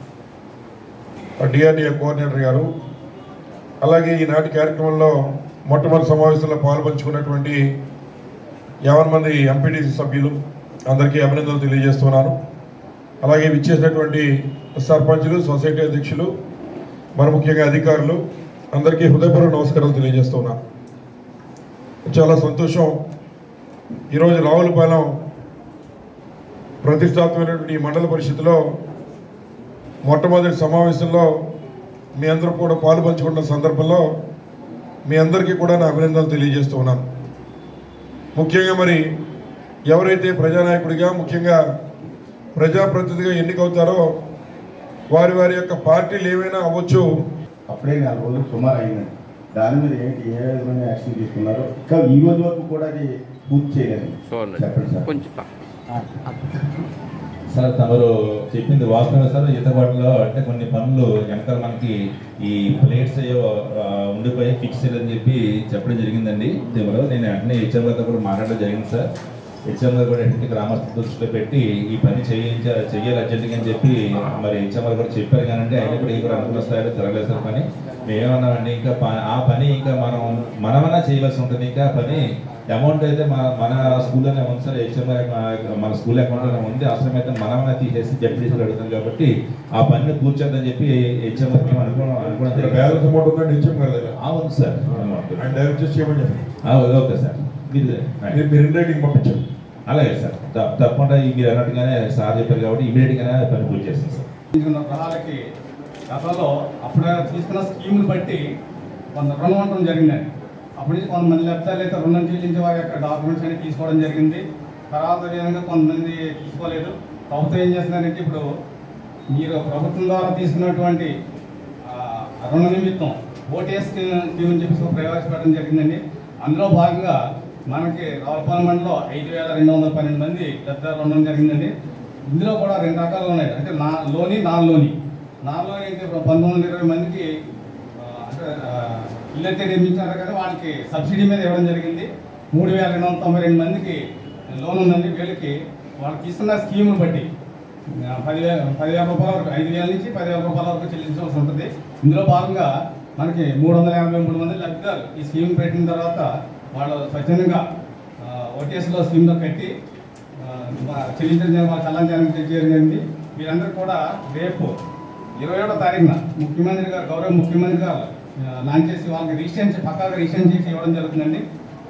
డిఆర్డిఏ కోఆర్డినేటర్ గారు అలాగే ఈనాటి కార్యక్రమంలో మొట్టమొదటి సమావేశంలో పాల్పంచుకున్నటువంటి యావన్ మంది ఎంపీటీసీ సభ్యులు అందరికీ అభినందనలు తెలియజేస్తున్నాను అలాగే విచ్చేసినటువంటి సర్పంచులు సొసైటీ అధ్యక్షులు మరి ముఖ్యంగా అధికారులు అందరికీ హృదయపూర్వక నమస్కారాలు తెలియజేస్తున్నాను చాలా సంతోషం ఈరోజు రావులపాలెం ప్రతిష్టాత్మకమైనటువంటి ఈ మండల పరిషత్తులో మొట్టమొదటి సమావేశంలో మీ అందరూ కూడా పాలు పంచుకున్న సందర్భంలో మీ అందరికీ కూడా నా అభినందనలు తెలియజేస్తూ ఉన్నాను ముఖ్యంగా మరి ఎవరైతే ప్రజానాయకుడిగా ముఖ్యంగా ప్రజాప్రతినిధిగా ఎన్నికవుతారో వారి వారి యొక్క పార్టీలు ఏవైనా అవ్వచ్చు అప్పుడే నాలుగు రోజులు సుమారు అయిందండి దాని మీద ఏంటి ఏ విధమైన యాక్షన్ తీసుకున్నారు ఇంకా ఈ రోజు వరకు కూడా అది పూర్తి చేయలేదు చెప్పండి సార్ కొంచెం సార్ తమరు చెప్పింది వాస్తవమే సార్ ఈతబాటులో అంటే కొన్ని పనులు వెనకాల మనకి ఈ ప్లేట్స్ అయ్యో ఆ, ఉండిపోయి ఫిక్స్ చేయాలని చెప్పి చెప్పడం జరిగిందండి తిమలో నేను వెంటనే హెచ్ఎం గారితో కూడా మాట్లాడడం జరిగింది సార్ హెచ్ఎం గారు కూడా ఏంటంటే గ్రామస్తుల దృష్టిలో పెట్టి ఈ పని చేయించ చెయ్యాలి అర్జెంట్గా అని చెప్పి మరి హెచ్ఎం గారు కూడా చెప్పారు కానీ అయినా కూడా ఇక్కడ అనుకున్న స్థాయిలో జరగలేదు సార్ పని మేమేమన్నామండి ఇంకా ప- ఆ పని ఇంకా మనం మనమన్నా చేయవలసి ఉంటుంది ఇంకా ఆ పని అమౌంట్ అయితే మన మన స్కూల్లోనే ఉంది సార్ హెచ్ఎం మన స్కూల్ అకౌంట్లోనే ఉంది అవసరమైతే మనమన్నా తీసేసి జడ్పీసీలు అడుగుతాం కాబట్టి ఆ పనిని పూర్చేద్దని చెప్పి హెచ్ఎం మేము అనుకోవడం అనుకోవడం జరిగింది. బ్యాలెన్స్ అమౌంట్ ఉందండి హెచ్ఎం గారి దగ్గర ఆ, ఉంది సార్ అమౌంట్. ఆయన డైరెక్ట్ చేసి చేయమని చెప్పండి ఆ, ఓకే సార్ మీరు మీరు మీరు ఇన్ రైటింగ్ పంపించండి అలాగే సార్ త- తప్పకుండా ఈ మీరు అన్నట్టుగానే సార్ చెప్పారు కాబట్టి ఇమీడియట్గానే పని పూర్తి చేస్తాం సార్ తీసుకున్న రుణాలకి గతంలో అప్పుడు తీసుకున్న స్కీములు బట్టి కొంత రుణం ఉండడం జరిగిందండి అప్పటి నుంచి కొంతమంది లబ్ధాలు అయితే రుణం చెల్లించే వారి యొక్క డాక్యుమెంట్స్ అనేది తీసుకోవడం జరిగింది తర్వాత విధంగా కొంతమంది తీసుకోలేదు ప్రభుత్వం ఏం చేస్తున్నారంటే ఇప్పుడు మీరు ప్రభుత్వం ద్వారా తీసుకున్నటువంటి ఆ, రుణ నిమిత్తం ఓటీఎస్ స్కీమ్ అని చెప్పేసి ఒక ప్రవేశపెట్టడం జరిగిందండి అందులో భాగంగా మనకి రావులపాలెం మండలంలో ఐదు వేల రెండు వందల పన్నెండు మంది లబ్ధాలు ఉండడం జరిగిందండి ఇందులో కూడా రెండు రకాలు ఉన్నాయి అంటే నా లోని నాన్ లోని నాన్ లోని అయితే ఇప్పుడు పంతొమ్మిది వందల ఇరవై మందికి ఆ, అంటే ఆ, ఇల్లు అయితే నిర్మించారు కదా వాళ్ళకి సబ్సిడీ మీద ఇవ్వడం జరిగింది మూడు వేల రెండు వందల తొంభై రెండు మందికి లోన్ ఉందండి వీళ్ళకి వాళ్ళకి ఇస్తున్న స్కీమును బట్టి ఆ, పదివేల పదివేల రూపాయల వరకు ఐదు వేల నుంచి పదివేల రూపాయల వరకు చెల్లించవలసి ఉంటుంది ఇందులో భాగంగా మనకి మూడు వందల యాభై మూడు మంది లబ్ధిదారులు ఈ స్కీమ్ పెట్టిన తర్వాత వాళ్ళు స్వచ్ఛందంగా ఓటీఎస్లో స్కీమ్లో కట్టి చెల్లించిన వాళ్ళ కళ్యాణానికి తెలియజేయండి వీరందరూ కూడా రేపు ఇరవై ఏడో తారీఖున ముఖ్యమంత్రి గారు గౌరవ ముఖ్యమంత్రి గారు ఆ, లాంచ్ చేసి వాళ్ళకి రిజిస్ట్రేషన్ చే- పక్కాగా రిజిస్ట్రేషన్ చేసి ఇవ్వడం జరుగుతుందండి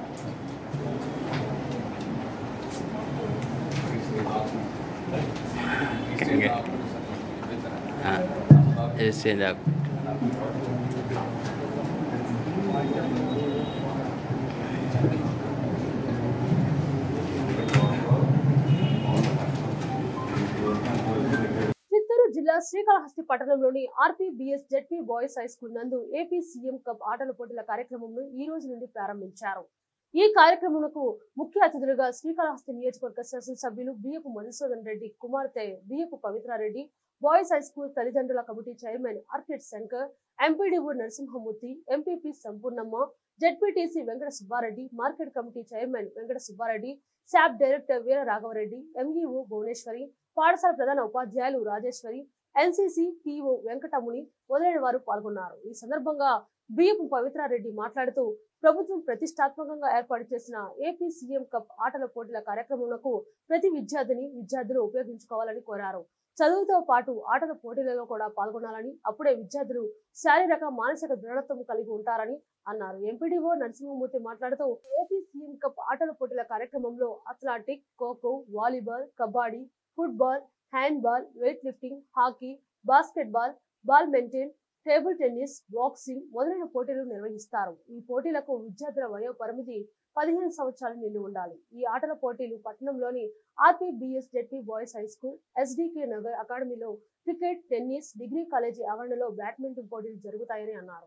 చిత్తూరు జిల్లా శ్రీకాళహస్తి పట్టణంలోని RPBS ZP boys high school నందు ఏపీ సీఎం కప్ ఆటల పోటీల కార్యక్రమంను ఈ రోజు నుండి ప్రారంభించారు ఈ కార్యక్రమంకు ముఖ్య అతిథులుగా శ్రీకాళహస్తి నియోజకవర్గ శాసనసభ్యులు బియ్యపు మధుసూదన్ రెడ్డి కుమార్తె Biyyapu Pavithrareddy boys high school తల్లిదండ్రుల కమిటీ చైర్మన్ ఆర్కిడ్ Shankar MPDO Narasimhamurthy MPP Sampoornamma ZPTC Venkata Subbareddy market committee chairman Venkata Subbareddy SAAP director Veera Raghavareddy MEO Bhuvaneswari పాఠశాల ప్రధాన ఉపాధ్యాయులు రాజేశ్వరి ఎన్సీసీ టీఓ వెంకటముని మొదలైన వారు పాల్గొన్నారు ఈ సందర్భంగా బియ్యపు పవిత్రారెడ్డి మాట్లాడుతూ ప్రభుత్వం ప్రతిష్టాత్మకంగా ఏర్పాటు చేసిన ఏపీ సీఎం కప్ ఆటల పోటీల కార్యక్రమంలో ప్రతి విద్యార్థిని విద్యార్థులు ఉపయోగించుకోవాలని కోరారు చదువుతో పాటు ఆటల పోటీలలో కూడా పాల్గొనాలని అప్పుడే విద్యార్థులు శారీరక మానసిక దృఢత్వం కలిగి ఉంటారని అన్నారు ఎంపీడీఓ నరసింహమూర్తి మాట్లాడుతూ ఏపీ సీఎం కప్ ఆటల పోటీల కార్యక్రమంలో athletic khokho volleyball kabaddi football handball weight lifting hockey basketball ball badminton table tennis boxing మొదలైన పోటీలు నిర్వహిస్తారు ఈ పోటీలకు విద్యార్థుల వయో పరిమితి పదిహేను సంవత్సరాలు నిండి ఉండాలి ఈ ఆటల పోటీలు పట్టణంలోని RPBS ZP boys high school SDK Nagar అకాడమీలో క్రికెట్ టెన్నిస్ డిగ్రీ కాలేజీ ఆవరణలో బ్యాడ్మింటన్ పోటీలు జరుగుతాయని అన్నారు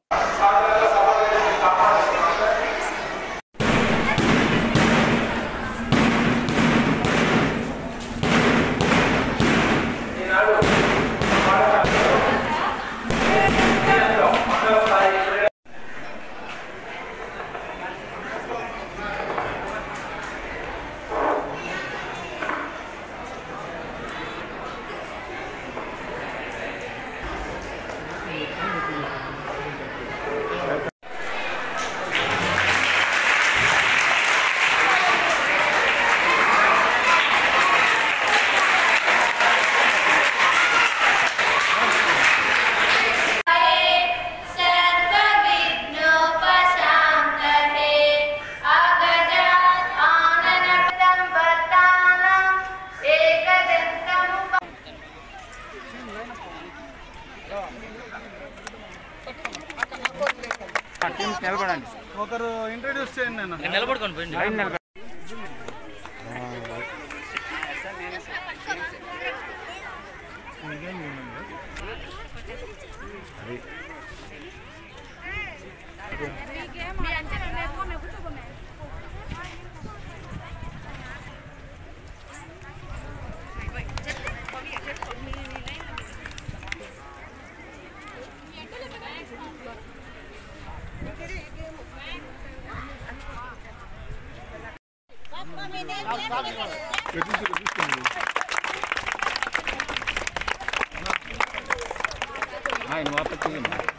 నిలబడండి ఒకరు ఇంట్రడ్యూస్ చేయండి నేను నిలబడుకోండి ఆయన వాపస్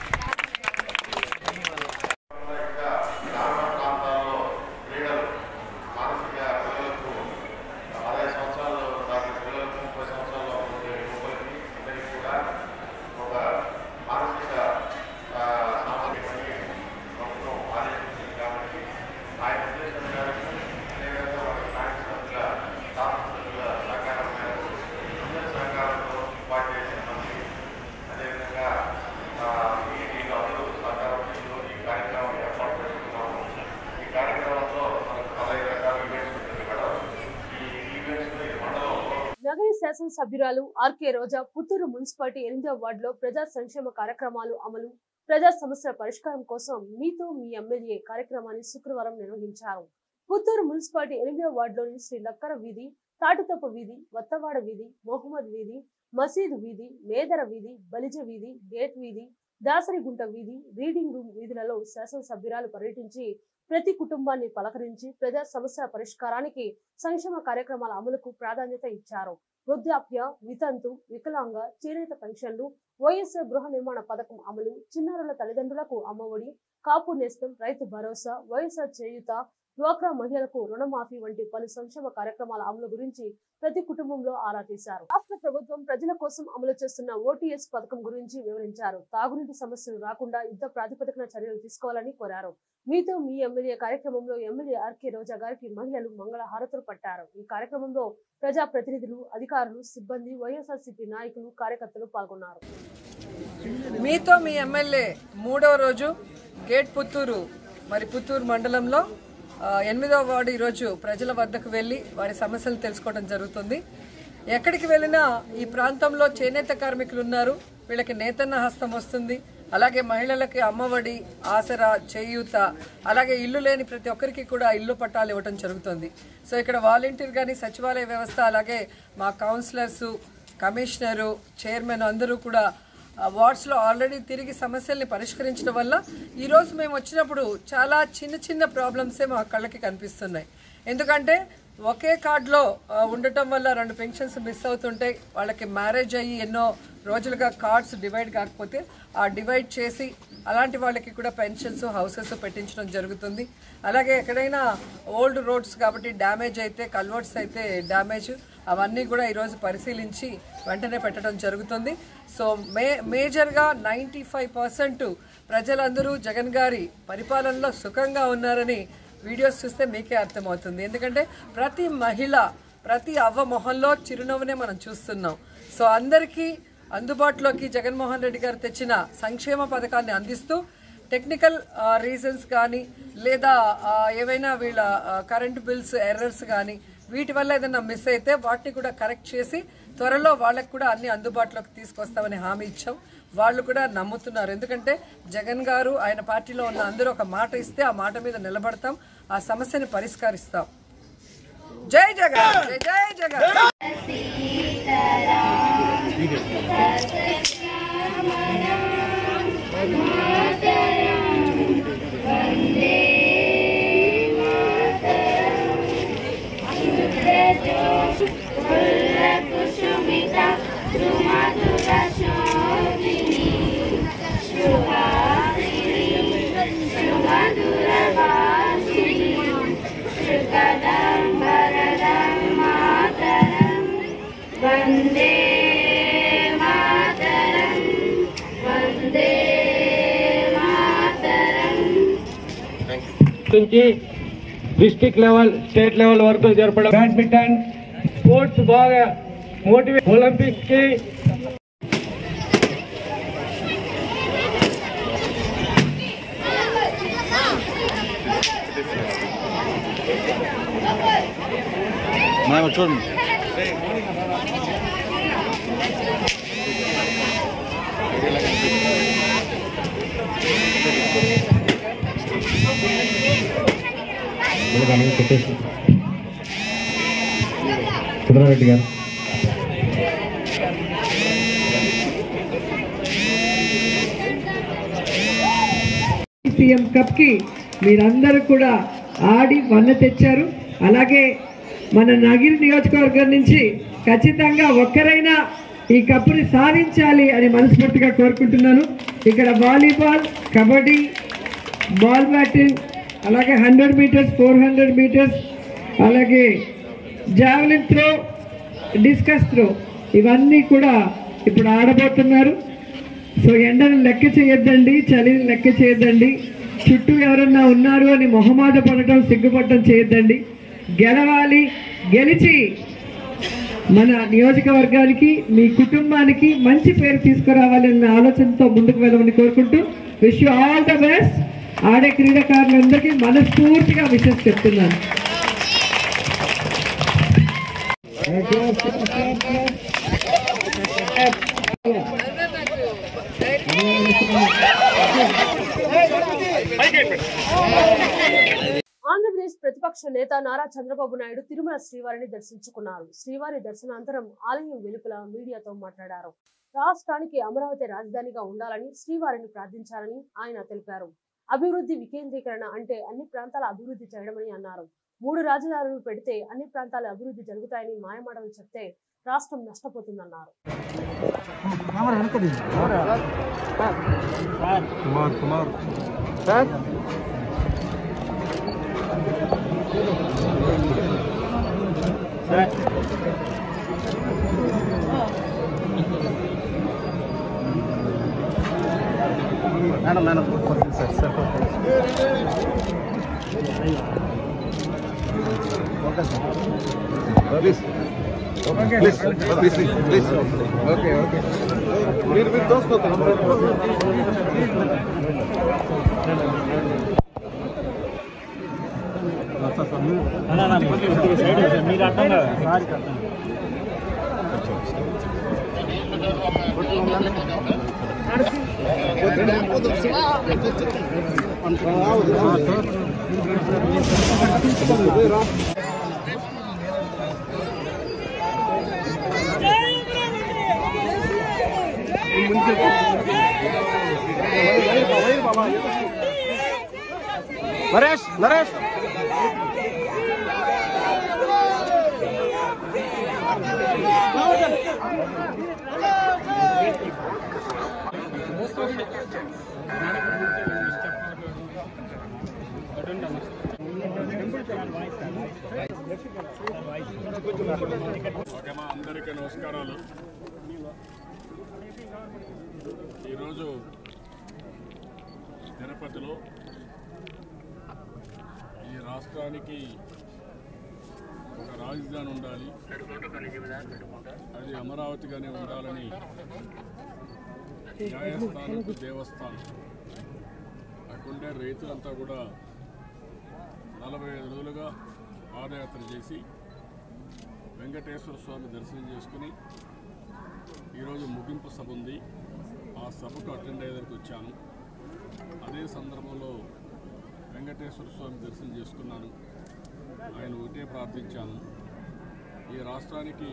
నగరి శాసనసభ్యురాలు ఆర్కే రోజా పుత్తూరు మున్సిపాలిటీ ఎనిమిదవ వార్డులో ప్రజా సంక్షేమ కార్యక్రమాలు అమలు ప్రజా సమస్యల పరిష్కారం కోసం మీతో మీ ఎమ్మెల్యే కార్యక్రమాన్ని శుక్రవారం నిర్వహించారు పుత్తూరు మున్సిపాలిటీ ఎనిమిదవ వార్డులోని శ్రీ లక్కర వీధి తాటితొప్ప వీధి వత్తవాడ వీధి మొహమ్మద్ వీధి మసీదు వీధి మేదర వీధి బలిజ వీధి గేట్ వీధి దాసరిగుంట వీధి రీడింగ్ రూమ్ వీధులలో శాసనసభ్యురాలు పర్యటించి ప్రతి కుటుంబాన్ని పలకరించి ప్రజా సమస్యల పరిష్కారానికి సంక్షేమ కార్యక్రమాల అమలుకు ప్రాధాన్యత ఇచ్చారు వృద్ధాప్య వితంతు వికలాంగ చేనేత పెన్షన్లు వైఎస్ఆర్ గృహ నిర్మాణ పథకం అమలు చిన్నారుల తల్లిదండ్రులకు అమ్మఒడి కాపు నేస్తం రైతు భరోసా వైఎస్ఆర్ చేయుత డ్వాక్రా మహిళలకు రుణమాఫీ వంటి పలు సంక్షేమ కార్యక్రమాల అమలు గురించి ప్రతి కుటుంబంలో ఆరా తీశారు రాష్ట్ర ప్రభుత్వం ప్రజల కోసం అమలు చేస్తున్న ఓటీఎస్ పథకం గురించి వివరించారు తాగునీటి సమస్యలు రాకుండా యుద్ధ ప్రాతిపదికన చర్యలు తీసుకోవాలని కోరారు మీతో మీ ఎమ్మెల్యే కార్యక్రమంలో ఎమ్మెల్యే ఆర్కే రోజా గారికి మహిళలు మంగళ హారతులు పట్టారు ఈ కార్యక్రమంలో ప్రజా ప్రతినిధులు అధికారులు సిబ్బంది వైఎస్ఆర్సీపీ నాయకులు కార్యకర్తలు పాల్గొన్నారు మీతో మీ ఎమ్మెల్యే మూడవ రోజు గేట్ పుత్తూరు మరి పుత్తూరు మండలంలో ఆ, ఎనిమిదవ వార్డు ఈరోజు ప్రజల వద్దకు వెళ్ళి వారి సమస్యలు తెలుసుకోవడం జరుగుతుంది ఎక్కడికి వెళ్ళినా ఈ ప్రాంతంలో చేనేత కార్మికులు ఉన్నారు వీళ్ళకి నేతన్న హస్తం వస్తుంది అలాగే మహిళలకి అమ్మఒడి ఆసరా చేయూత అలాగే ఇల్లు లేని ప్రతి ఒక్కరికి కూడా ఇల్లు పట్టాలు ఇవ్వడం జరుగుతుంది సో ఇక్కడ వాలంటీర్ కానీ సచివాలయ వ్యవస్థ అలాగే మా కౌన్సిలర్సు కమిషనరు చైర్మన్ అందరూ కూడా ఆ వార్డ్స్లో ఆల్రెడీ తిరిగి సమస్యల్ని పరిష్కరించడం వల్ల ఈరోజు మేము వచ్చినప్పుడు చాలా చిన్న చిన్న ప్రాబ్లమ్సే మా కళ్ళకి కనిపిస్తున్నాయి ఎందుకంటే ఒకే కార్డులో ఆ, ఉండటం వల్ల రెండు పెన్షన్స్ మిస్ అవుతుంటాయి వాళ్ళకి మ్యారేజ్ అయ్యి ఎన్నో రోజులుగా కార్డ్స్ డివైడ్ కాకపోతే ఆ డివైడ్ చేసి అలాంటి వాళ్ళకి కూడా పెన్షన్స్ హౌసెస్ పెట్టించడం జరుగుతుంది అలాగే ఎక్కడైనా ఓల్డ్ రోడ్స్ కాబట్టి డ్యామేజ్ అయితే కల్వర్ట్స్ అయితే డ్యామేజ్ అవన్నీ కూడా ఈరోజు పరిశీలించి వెంటనే పెట్టడం జరుగుతుంది సో మే మేజర్గా నైంటీ ఫైవ్ పర్సెంట్ ప్రజలందరూ జగన్ గారి పరిపాలనలో సుఖంగా ఉన్నారని వీడియోస్ చూస్తే మీకే అర్థమవుతుంది ఎందుకంటే ప్రతి మహిళ ప్రతి అవ్వ మొహంలో చిరునవ్వునే మనం చూస్తున్నాం సో అందరికీ అందుబాటులోకి జగన్మోహన్ రెడ్డి గారు తెచ్చిన సంక్షేమ పథకాన్ని అందిస్తూ టెక్నికల్ రీజన్స్ కానీ లేదా ఆ, ఏవైనా వీళ్ళ కరెంట్ బిల్స్ ఎర్రర్స్ కానీ వీటి వల్ల ఏదైనా మిస్ అయితే వాటిని కూడా కరెక్ట్ చేసి త్వరలో వాళ్ళకి కూడా అన్ని అందుబాటులోకి తీసుకొస్తామని హామీ ఇచ్చాం వాళ్ళు కూడా నమ్ముతున్నారు ఎందుకంటే జగన్ గారు ఆయన పార్టీలో ఉన్న అందరూ ఒక మాట ఇస్తే ఆ మాట మీద నిలబడతాం ఆ సమస్యని పరిష్కరిస్తాం జై జగన్ జై జై జగన్ వందే మాతరం వందే మాతరం నుంచి డిస్టిక్ లెవెల్ స్టేట్ లెవెల్ వరకు జరపడం బ్యాడ్మింటన్ స్పోర్ట్స్ బాగా మోటివేట్ ఒలింపిక్స్ కి మనం చూడండి సుబ్బారెడ్డి గారు సీఎం కప్ కి మీరందరూ కూడా ఆడి వన్న తెచ్చారు అలాగే మన నగిరి నియోజకవర్గం నుంచి ఖచ్చితంగా ఒక్కరైనా ఈ కప్పుని సాధించాలి అని మనస్ఫూర్తిగా కోరుకుంటున్నాను ఇక్కడ వాలీబాల్ కబడ్డీ బాల్ బ్యాటింగ్ అలాగే hundred meters four hundred meters అలాగే జావలిన్ త్రో డిస్కస్ త్రో ఇవన్నీ కూడా ఇప్పుడు ఆడబోతున్నారు సో ఎండను లెక్క చేయొద్దండి చలిని లెక్క చేయొద్దండి చుట్టూ ఎవరన్నా ఉన్నారు అని మొహమాట పడటం సిగ్గుపడటం చేయొద్దండి గెలవాలి గెలిచి మన నియోజకవర్గానికి మీ కుటుంబానికి మంచి పేరు తీసుకురావాలన్న ఆలోచనతో ముందుకు వెళ్ళమని కోరుకుంటూ wish you all the best ఆడే క్రీడాకారులందరికీ మనస్ఫూర్తిగా విషెస్ చెప్తున్నాను ఆంధ్రప్రదేశ్ ప్రతిపక్ష నేత నారా చంద్రబాబు నాయుడు తిరుమల శ్రీవారిని దర్శించుకున్నారు శ్రీవారి దర్శనానంతరం ఆలయం వెలుపల మీడియాతో మాట్లాడారు రాష్ట్రానికి అమరావతి రాజధానిగా ఉండాలని శ్రీవారిని ప్రార్థించాలని ఆయన తెలిపారు అభివృద్ధి వికేంద్రీకరణ అంటే అన్ని ప్రాంతాల అభివృద్ధి చేయడమని అన్నారు మూడు రాజధానులు పెడితే అన్ని ప్రాంతాల అభివృద్ధి జరుగుతాయని మాయమాటలు చెప్తే రాష్ట్రం నష్టపోతుందన్నారు Kumar Kumar madam madam sir sir okay sir please please please please okay okay మీరు మీరు దోసుకోతారు మీరు అర్థం కదా నరేష్ నరేష్ ఓకే మా అందరికీ నమస్కారాలు ఈరోజు తిరుపతిలో ఈ రాష్ట్రానికి ఒక రాజధాని ఉండాలి అది అమరావతిగానే ఉండాలని న్యాయస్థానం దేవస్థానం అక్కడుండే రైతులంతా కూడా నలభై ఐదు రోజులుగా పాదయాత్ర చేసి వెంకటేశ్వర స్వామి దర్శనం చేసుకుని ఈరోజు ముగింపు సభ ఉంది ఆ సభకు అటెండ్ అయ్యేదానికి వచ్చాను అదే సందర్భంలో వెంకటేశ్వర స్వామి దర్శనం చేసుకున్నాను ఆయన ఒకటే ప్రార్థించాను ఈ రాష్ట్రానికి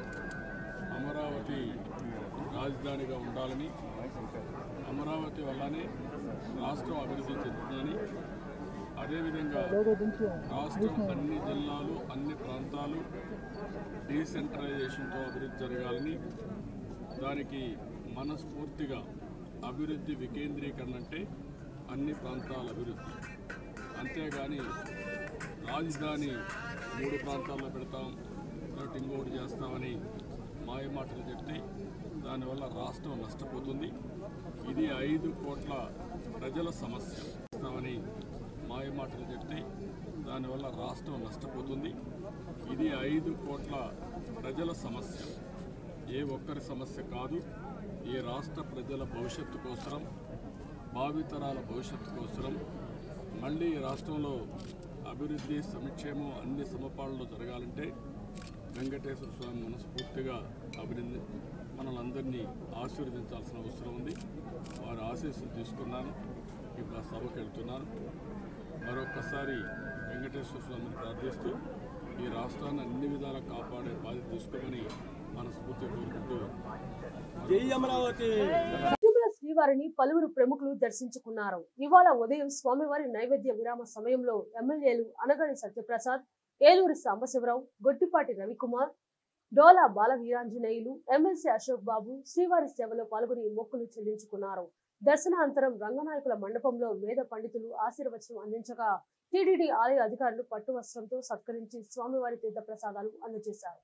అమరావతి రాజధానిగా ఉండాలని అమరావతి వల్లనే రాష్ట్రం అభివృద్ధి చెందుతుందని అదేవిధంగా రాష్ట్రం అన్ని జిల్లాలు అన్ని ప్రాంతాలు డీసెంట్రలైజేషన్తో అభివృద్ధి జరగాలని దానికి మనస్ఫూర్తిగా అభివృద్ధి వికేంద్రీకరణ అంటే అన్ని ప్రాంతాల అభివృద్ధి అంతేగాని రాజధాని మూడు ప్రాంతాల్లో పెడతాం తర్వాత ఇంకోటి చేస్తామని మాయ మాటలు చెప్తే దానివల్ల రాష్ట్రం నష్టపోతుంది ఇది ఐదు కోట్ల ప్రజల సమస్య చేస్తామని మాయ మాటలు చెప్తే దానివల్ల రాష్ట్రం నష్టపోతుంది ఇది ఐదు కోట్ల ప్రజల సమస్య ఏ ఒక్కరి సమస్య కాదు ఈ రాష్ట్ర ప్రజల భవిష్యత్తు కోసరం భావితరాల భవిష్యత్తు కోసరం మళ్ళీ ఈ రాష్ట్రంలో అభివృద్ధి సంక్షేమం అన్ని సమపాలలో జరగాలంటే వెంకటేశ్వర స్వామి మనస్ఫూర్తిగా అభినంది మనలందరినీ ఆశీర్వదించాల్సిన అవసరం ఉంది వారి ఆశీస్సులు తీసుకున్నాను ఇప్పుడు ఆ సభకు వెళ్తున్నాను మరొక్కసారి వెంకటేశ్వర స్వామిని ప్రార్థిస్తూ ఈ రాష్ట్రాన్ని అన్ని విధాలా కాపాడే బాధ్యత తీసుకోమని మనస్ఫూర్తిగా కోరుకుంటూ జై అమరావతి తిరుమల శ్రీవారిని పలువురు ప్రముఖులు దర్శించుకున్నారు ఇవాళ ఉదయం స్వామివారి నైవేద్య విరామ సమయంలో ఎమ్మెల్యేలు అనగని సత్యప్రసాద్ ఏలూరు సాంబశివరావు గొట్టిపాటి రవికుమార్ డోలా బాల వీరాంజనేయులు ఎమ్మెల్సీ అశోక్ బాబు శ్రీవారి సేవలో పాల్గొని మొక్కులు చెల్లించుకున్నారు దర్శనానంతరం రంగనాయకుల మండపంలో వేద పండితులు ఆశీర్వచనం అందించగా టీడీడీ ఆలయ అధికారులు పట్టు వస్త్రంతో సత్కరించి స్వామివారి తీర్థ ప్రసాదాలు అందజేశారు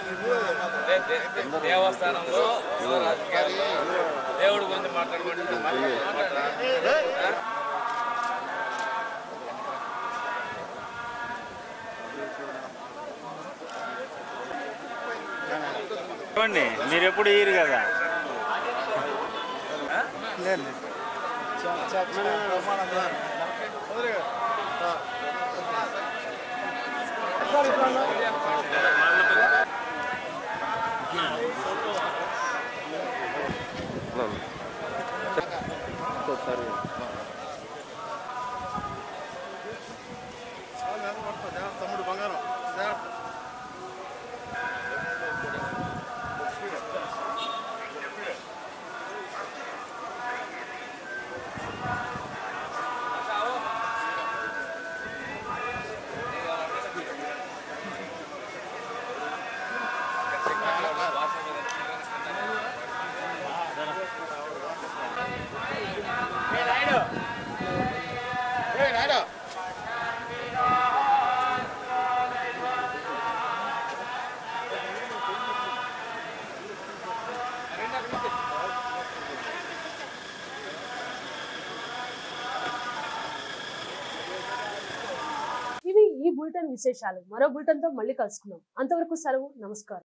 దేవస్థానంలో రాజకీయాల్లో దేవుడి గురించి మాట్లాడమంటున్నాం చూడండి మీరు ఎప్పుడు ఇయ్యరు కదా తమ్ముడు బంగారం నాయుడు విశేషాలు మరో బులెటిన్ తో మళ్ళీ కలుసుకుందాం అంతవరకు సెలవు నమస్కారం